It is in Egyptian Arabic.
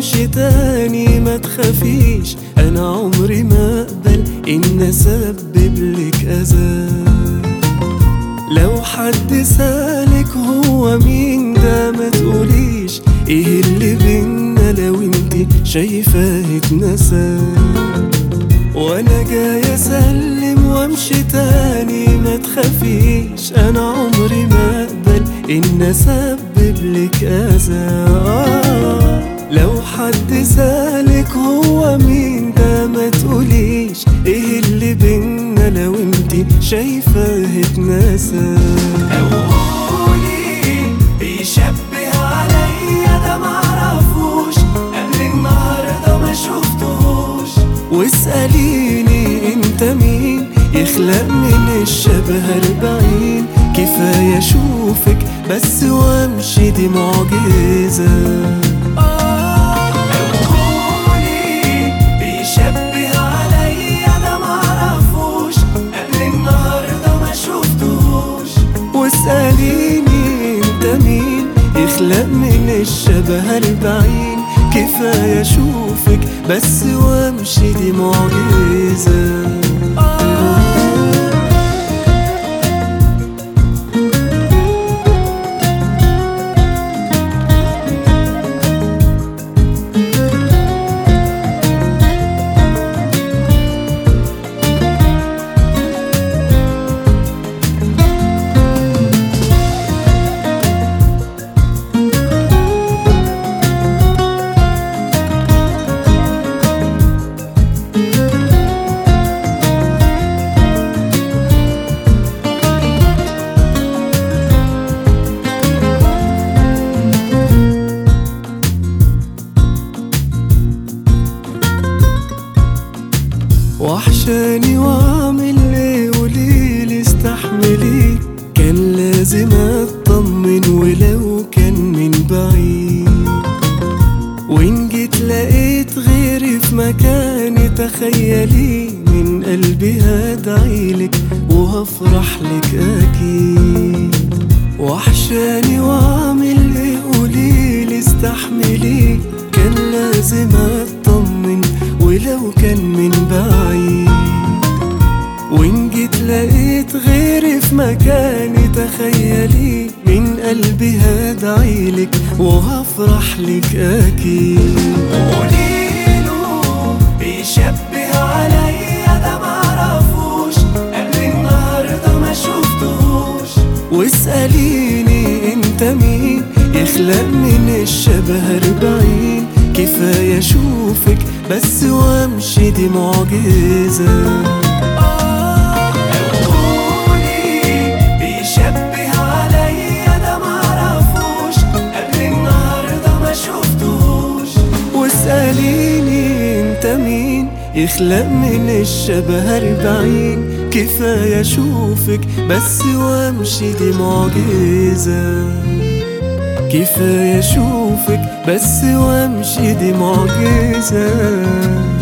وامشي تاني ما تخافيش انا عمري ما اقبل ان اسبب لك اذى لو حد سالك هو مين ده ما تقوليش ايه اللي بينا لو انت شايفاه اتنسى وانا جاي اسلم وامشي تاني ما تخافيش انا عمري ما اقبل ان اسبب لك اذى آه، لو حد سالك هو مين ده ما تقوليش ايه اللي بينا لو انت شايفاه اتنسى لو قولي بيشبه عليا ده معرفوش قبل النهارده ما شفتهوش واسأليني انت مين يخلق من الشبه أربعين كفاية اشوفك بس وامشي دي معجزة لو قولي بيشبه عليا ده معرفوش قبل النهارده ما شفتهوش واسأليني انت مين يخلق من الشبه أربعين كفاية اشوفك بس وامشي دي معجزة وحشاني واعمل ايه قوليلي استحملي كان لازم اطمن ولو كان من بعيد وان جيت لقيت غيري في مكاني تخيلي من قلبي هدعيلك وهفرح لك اكيد وحشاني واعمل ايه قوليلي استحملي كان لازم اطمن ولو كان من بعيد وان جيت لقيت غيري في مكاني تخيلي من قلبي هدعيلك وهفرح لك اكيد قوليله بيشبه عليا ده معرفوش قبل النهارده ما شفتهوش واسأليني انت مين يخلق من الشبه أربعين كفاية اشوفك بس وامشي دي معجزة لو قولي بيشبه عليا ده معرفوش قبل النهارده ما شفتهوش واسأليني انت مين يخلق من الشبه أربعين كفاية اشوفك بس وامشي دي معجزة كفاية اشوفك بس وامشي دي معجزة